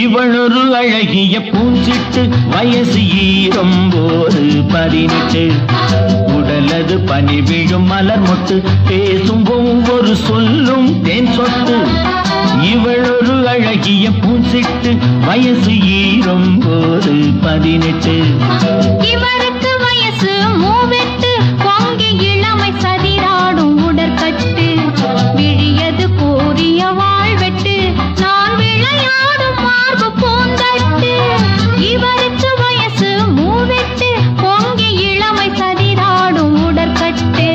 இவளொரு அழகிய பூஞ்சிட்டு வயசு ஈரம்போது பதினெட்டு உடலது பனி விழும் மலர் மொட்டு பேசும் ஒவ்வொரு சொல்லும் தேன் சொட்டு இவளொரு அழகிய பூஞ்சிட்டு வயசு ஈரம்போது பதினெட்டு இவருக்கு வயசு மூவெட்டு பொங்கி இளமை சதிராடும் உடற்கட்டு விழியது கூறிய வாழ்வெட்டு நான் விளையாடும் மார்பு பூந்தட்டு இவருக்கு வயசு மூவெட்டு பொங்கி இளமை சதிராடும் உடற்கட்டு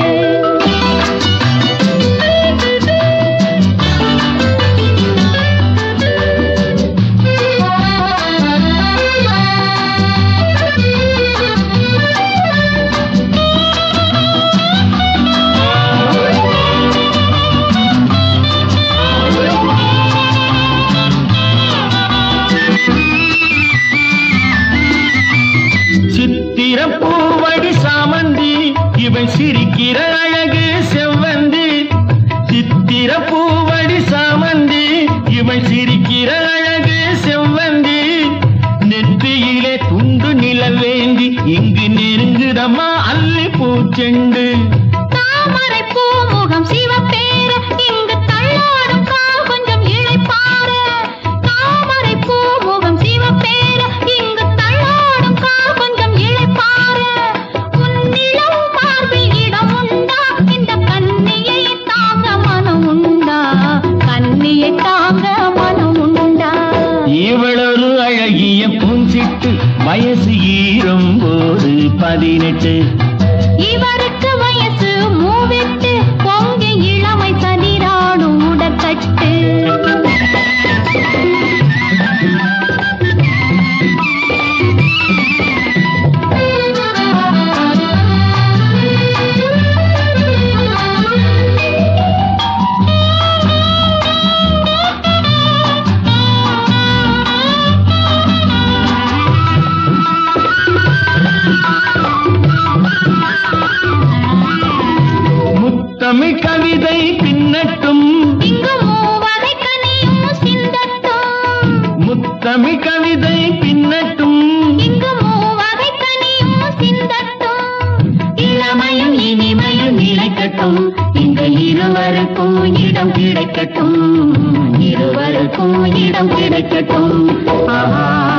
சித்திர பூவடி சாமந்தி இவள் சிரிக்கிற அழகு செவ்வந்தி சித்திர பூவடி சாமந்தி இவள் சிரிக்கிற அழகு செவ்வந்தி நெற்றியிலே துண்டு நிலவேந்தி இங்கு நெருங்குதம்மா அல்லி பூச்செண்டு தாமரை பூமுகம் சிவப்பேர இங்கு தள்ளாடும் கால் கொஞ்சம் இளைப்பாற தாமரை பூமுகம் சிவப்பேர இங்கு தள்ளாடும் கால் கொஞ்சம் இளைப்பாற உன்னிடம் மார்பில் இடம் உண்டா இந்த கண்ணியை தாங்க மனம் உண்டா கண்ணியை தாங்க மனம் உண்டா இவளொரு அழகிய பூஞ்சிட்டு வயசு ஈரும் போது பதினெட்டு இவருக்கு வயசு மூவெட்டு பொங்கி இளமை சதிராடும் உடற்கட்டு முத்தமிழ் கவிதை பின்னட்டும் இங்கு மூவகை கனியும் சிந்தட்டும் முத்தமிழ் கவிதை பின்னட்டும் இங்கு மூவகை கனியும் சிந்தட்டும் இளமையும் இனிமையும் நிலைக்கட்டும் இங்கு இருவருக்கும் இடம் கிடைக்கட்டும் இருவருக்கும் இடம் கிடைக்கட்டும் ஆஹா